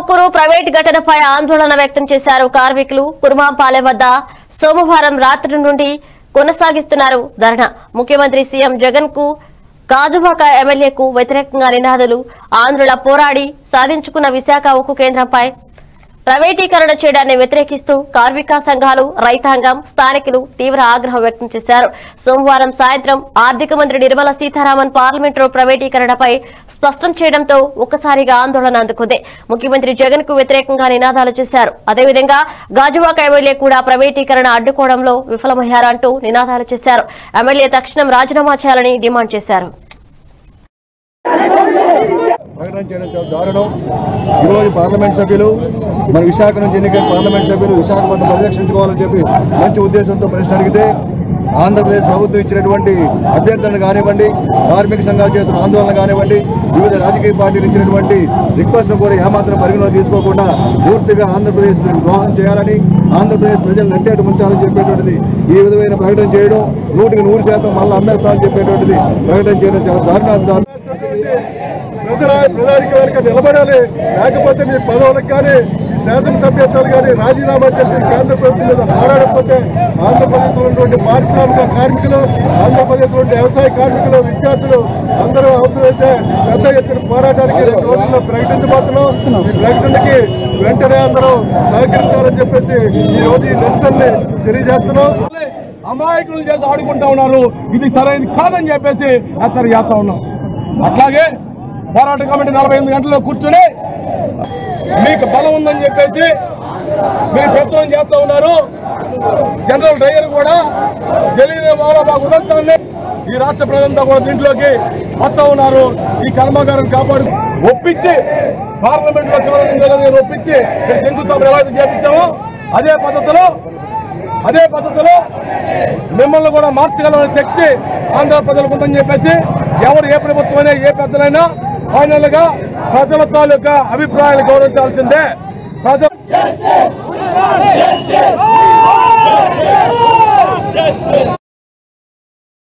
ఉక్కురు private ఘటనపై ఆందోళన వ్యక్తం చేశారు కార్మికులు కుర్మాంపాలెం వద్ద సోమవారం రాత్రి నుండి కొనసాగిస్తున్నారు ధర్నా ముఖ్యమంత్రి సీఎం జగన్ కు గాజువాక ఎమ్మెల్యేకు వ్యతిరేకంగా నినాదాలు ఆంధ్రుల పోరాడి సాధించుకున్న విశాఖ ఉక్కు కేంద్రంపై ప్రైవేటీకరణ చేయడాన్ని వ్యతిరేకిస్తూ కార్మిక సంఘాలు రైతాంగం స్థానికులు తీవ్ర ఆగ్రహం వ్యక్తం చేశారు సోమవారం సాయంత్రం ఆర్థిక మంత్రి నిర్మలా సీతారామన్ పార్లమెంటులో ప్రైవేటీకరణపై స్పష్టం చేయడంతో ఒక్కసారిగా ఆందోళన అందుకుంది ముఖ్యమంత్రి జగన్ కు వ్యతిరేకంగా నినాదాలు చేశారు అదేవిధంగా గాజువాక ఎమ్మెల్యే కూడా ప్రైవేటీకరణ అడ్డుకోవడంలో విఫలమయ్యారంటూ నినాదాలు చేశారు ఎమ్మెల్యే తక్షణం రాజీనామా చేయాలని డిమాండ్ చేశారు ప్రకటన చేయడం చాలా దారుణం ఈరోజు పార్లమెంట్ సభ్యులు మన విశాఖ నుంచి ఎన్నికైన పార్లమెంట్ సభ్యులు విశాఖపట్నం పరిరక్షించుకోవాలని చెప్పి మంచి ఉద్దేశంతో ప్రశ్న అడిగితే ఆంధ్రప్రదేశ్ ప్రభుత్వం ఇచ్చినటువంటి అభ్యర్థనలు కానివ్వండి కార్మిక సంఘాలు చేస్తున్న ఆందోళన కానివ్వండి వివిధ రాజకీయ పార్టీలు ఇచ్చినటువంటి రిక్వెస్ట్ కూడా ఏమాత్రం పరిగణలో తీసుకోకుండా పూర్తిగా ఆంధ్రప్రదేశ్ ద్రోహం చేయాలని ఆంధ్రప్రదేశ్ ప్రజలు నెట్టేటు ముంచాలని చెప్పేటువంటిది ఈ విధమైన ప్రకటన చేయడం నూటికి నూరు శాతం మళ్ళీ అమ్మేస్తామని చెప్పేటువంటిది ప్రకటన చేయడం చాలా దారుణ దారుణం ప్రజల ప్రధానికి వెనక నిలబడాలి లేకపోతే మీ పదవులకు కానీ ఈ శాసనసభ్యత్వాలు కానీ రాజీనామా చేసి కేంద్ర ప్రభుత్వం మీద పోరాడకపోతే ఆంధ్రప్రదేశ్ లో ఉన్నటువంటి పారిశ్రామిక కార్మికులు ఆంధ్రప్రదేశ్ లో ఉండే వ్యవసాయ కార్మికులు విద్యార్థులు అందరూ అవసరమైతే పెద్ద ఎత్తున పోరాటానికి రెండు రోజుల్లో ప్రకటించబోతున్నాం ఈ ప్రకటనకి వెంటనే అందరూ సహకరించాలని చెప్పేసి ఈ రోజు ఈ నిరసన ని తెలియజేస్తున్నాం అమాయకులు చేసి ఆడుకుంటా ఉన్నారు ఇది సరైనది కాదని చెప్పేసి హెచ్చరిక చేస్తా ఉన్నాం అట్లాగే పోరాట కమిటీ నలభై ఎనిమిది గంటల్లో కూర్చొని మీకు బలం ఉందని చెప్పేసి మీరు పెత్తనం చేస్తా ఉన్నారు జనరల్ డ్రైవర్ కూడా తెలియని వాళ్ళ మాకు ఉదంతాన్ని ఈ రాష్ట్ర ప్రజలంతా కూడా దీంట్లోకి వస్తా ఉన్నారు ఈ కర్మాగారం కాపాడు ఒప్పించి పార్లమెంట్ లో చివరి ఒప్పించి ఇక్కడ శంకుస్థాపన ఎలా అయితే చేపించామో అదే పద్ధతిలో అదే పద్ధతిలో మిమ్మల్ని కూడా మార్చగలమని శక్తి ఆంధ్ర ప్రజలకు ఉందని చెప్పేసి ఎవరు ఏ ప్రభుత్వమైనా ఏ పెద్దలైనా ఫైనల్ గా ప్రజల తాలూకా అభిప్రాయాలు గౌరవించాల్సిందే ప్రజలు